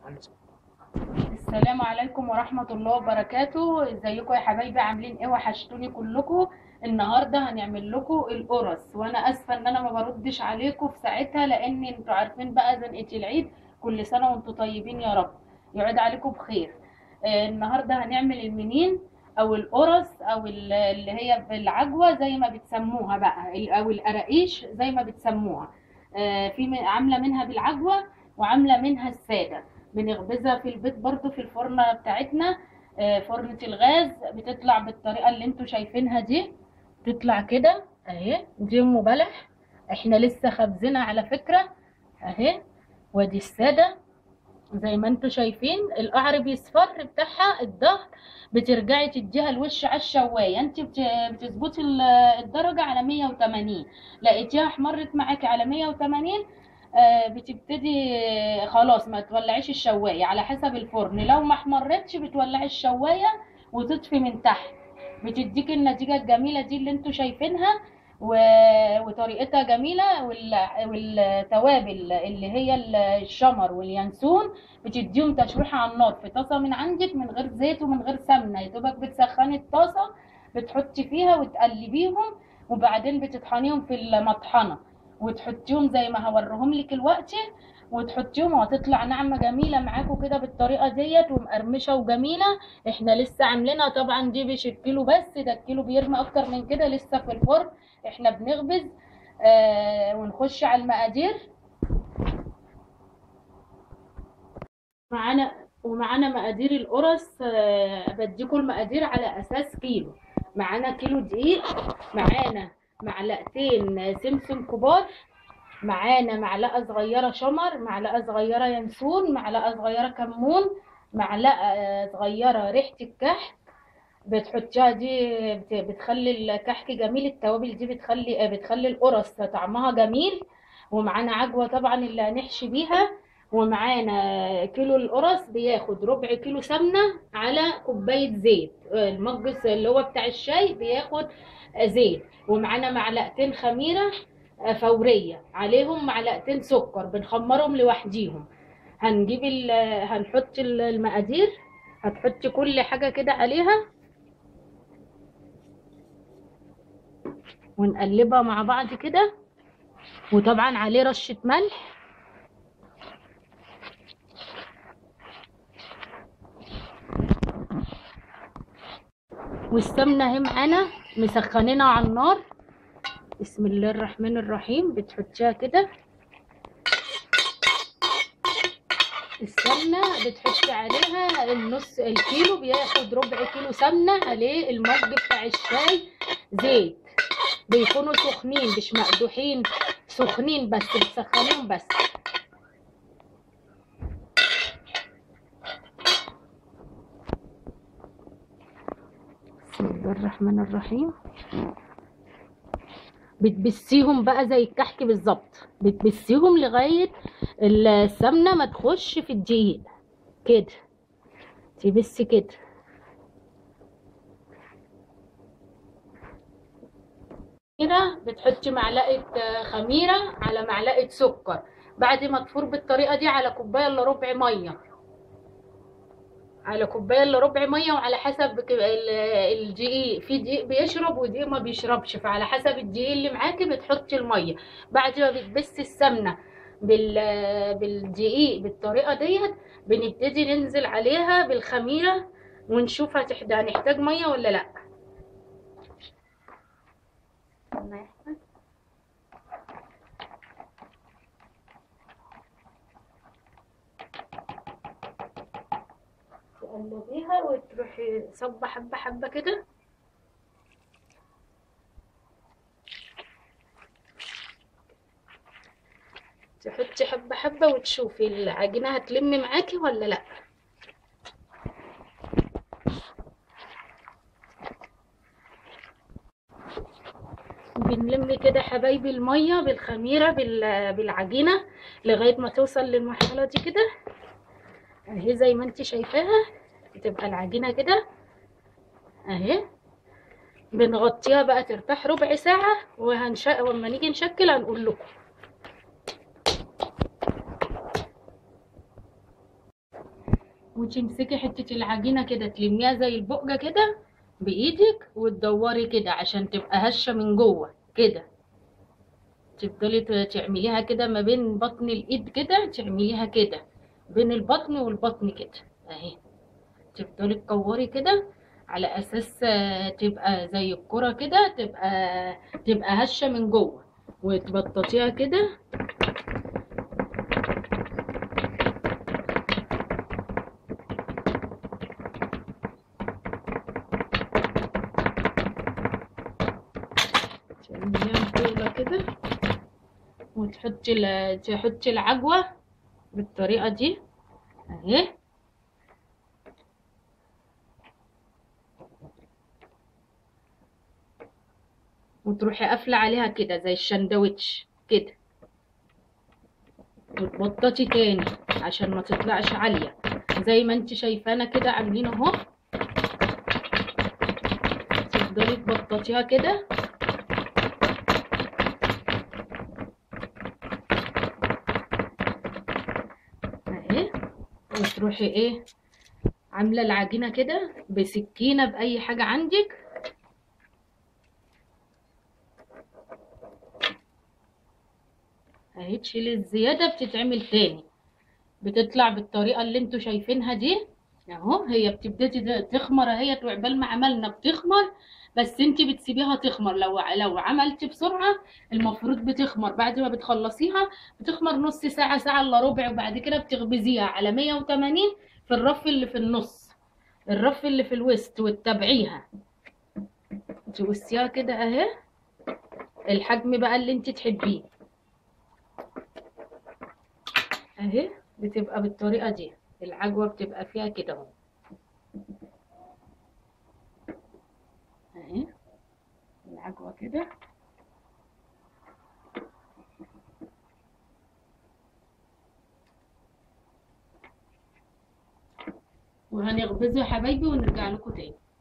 السلام عليكم ورحمة الله وبركاته ازيكم يا حبايبي عاملين ايه وحشتوني كلكم النهارده هنعمل لكم القرص وانا اسفه ان انا ما بردش عليكم في ساعتها لان انتوا عارفين بقى زنقه العيد كل سنه وانتم طيبين يا رب يعود عليكم بخير آه النهارده هنعمل المنين او القرص او ال- اللي هي بالعجوه زي ما بتسموها بقى ال- او القراقيش زي ما بتسموها آه في من- عامله منها بالعجوه وعامله منها الساده بنخبزها في البيت برضو في الفرنة بتاعتنا آه، فرنة الغاز بتطلع بالطريقة اللي انتوا شايفينها دي تطلع كده اهي دي ام بلح احنا لسه خابزينها على فكرة اهي وادي السادة زي ما انتوا شايفين القعر بيصفر بتاعها الظهر بترجعي تديها الوش على الشوايه انت بت- بتظبطي ال- الدرجه على 180 لقيتيها احمرت معاكي على 180 آه، بتبتدي آه، خلاص ما تولعيش الشوايه على حسب الفرن لو ما احمرتش بتولعي الشوايه وتطفي من تحت بتديك النتيجه الجميله دي اللي انتوا شايفينها و... وطريقتها جميله وال... والتوابل اللي هي الشمر واليانسون بتديهم تشويحه على النار في طاسه من عندك من غير زيت ومن غير سمنه يا دوبك بتسخني الطاسه بتحطي فيها وتقلبيهم وبعدين بتطحنيهم في المطحنه وتحطيهم زي ما هوريهم لك الوقت وتحطيهم وهتطلع ناعمه جميله معاكم كده بالطريقه ديت ومقرمشه وجميله احنا لسه عاملينها طبعا دي مش الكيلو بس ده الكيلو بيرمي اكتر من كده لسه في الفرن احنا بنخبز آه ونخش على المقادير معانا ومعانا مقادير القرص آه، بديكم المقادير على اساس كيلو معانا كيلو دقيق معانا معلقتين سمسم كبار معانا معلقه صغيره شمر معلقه صغيره ينسون معلقه صغيره كمون معلقه آه، صغيره ريحه الكحك بتحطيها دي بت- بتخلي الكحك جميل التوابل دي بتخلي آه، بتخلي القرص طعمها جميل ومعانا عجوه طبعا اللي هنحشي بيها ومعانا كيلو القرص بياخد ربع كيلو سمنه على كوبايه زيت آه، المج اللي هو بتاع الشاي بياخد آه، زيت ومعانا معلقتين خميره آه، فوريه عليهم معلقتين سكر بنخمرهم لوحديهم هنجيب ال- هنحط ال- المقادير هتحطي كل حاجه كده عليها ونقلبها مع بعض كده وطبعا عليه رشه ملح والسمنه اهي معانا مسخنينها على النار بسم الله الرحمن الرحيم بتحطيها كده السمنه بتحطي عليها النص الكيلو بياخد ربع كيلو سمنه عليه المج بتاع الشاي زيت بيكونوا سخنين مش مقدوحين سخنين بس بتسخنيهم بس بسم الله الرحمن الرحيم بتبسيهم بقى زي الكحك بالظبط بتبسيهم لغاية السمنة ما تخش في الدقيق كده تبسي كده كده بتحطي معلقة آه، خميرة على معلقة سكر بعد ما تفور بالطريقة دي على كوباية الا ربع مية على كوبايه الا ربع ميه وعلى حسب ك- ال- الدقيق في دقيق بيشرب ودقيق ما بيشربش فعلى حسب الدقيق اللي معاكي بتحطي الميه بعد ما بتبسي السمنه بال بالدقيق بالطريقه ديت بنبتدي ننزل عليها بالخميره ونشوف هتحتاج هنحتاج ميه ولا لا استنى يا أحمد. تقلبيها وتروحي صبة حبة حبة كده تحطي حبة حبة وتشوفي العجينة هتلم معاكي ولا لأ بنلم كده حبايبي المية بالخميرة بال- بالعجينة لغاية ما توصل للمرحلة دي كده اهي زي ما انت شايفاها بتبقى العجينة كده اهي بنغطيها بقى ترتاح ربع ساعة وهنش... ولما نيجي نشكل هنقول لكم وتمسكي حتة العجينة كده تلميها زي البقجة كده بإيدك وتدوري كده عشان تبقى هشة من جوه كده تفضلي ت- تعمليها كده ما بين بطن الإيد كده تعمليها كده بين البطن والبطن كده أهي تفضلي تكوري كده على أساس آه، تبقى زي الكرة كده تبقى تبقى هشة من جوه وتبططيها كده تعمليها مقلة كده وتحطي ال- تحطي العجوة بالطريقة دي اهي وتروحي قافلة عليها كده زي الشندوتش كده وتبططي تاني عشان ما تطلعش عالية زي ما انت شايفانا كده عاملين اهو تفضلي تبططيها كده اهي وتروحي ايه عاملة العجينة كده بسكينة بأي حاجة عندك اهي تشيلي الزيادة بتتعمل تاني بتطلع بالطريقة اللي انتوا شايفينها دي اهو هي بتبتدي تخمر اهي عقبال ما عملنا بتخمر بس انت بتسيبيها تخمر لو لو عملتي بسرعة المفروض بتخمر بعد ما بتخلصيها بتخمر نص ساعة ساعة الا ربع وبعد كده بتخبزيها على 180 في الرف اللي في النص الرف اللي في الوسط وتتابعيها توسيها كده اهي الحجم بقى اللي انت تحبيه اهي بتبقى بالطريقة دي العجوة بتبقى فيها كده اهو اهي العجوة كده وهنخبزه يا حبايبي ونرجع لكم تاني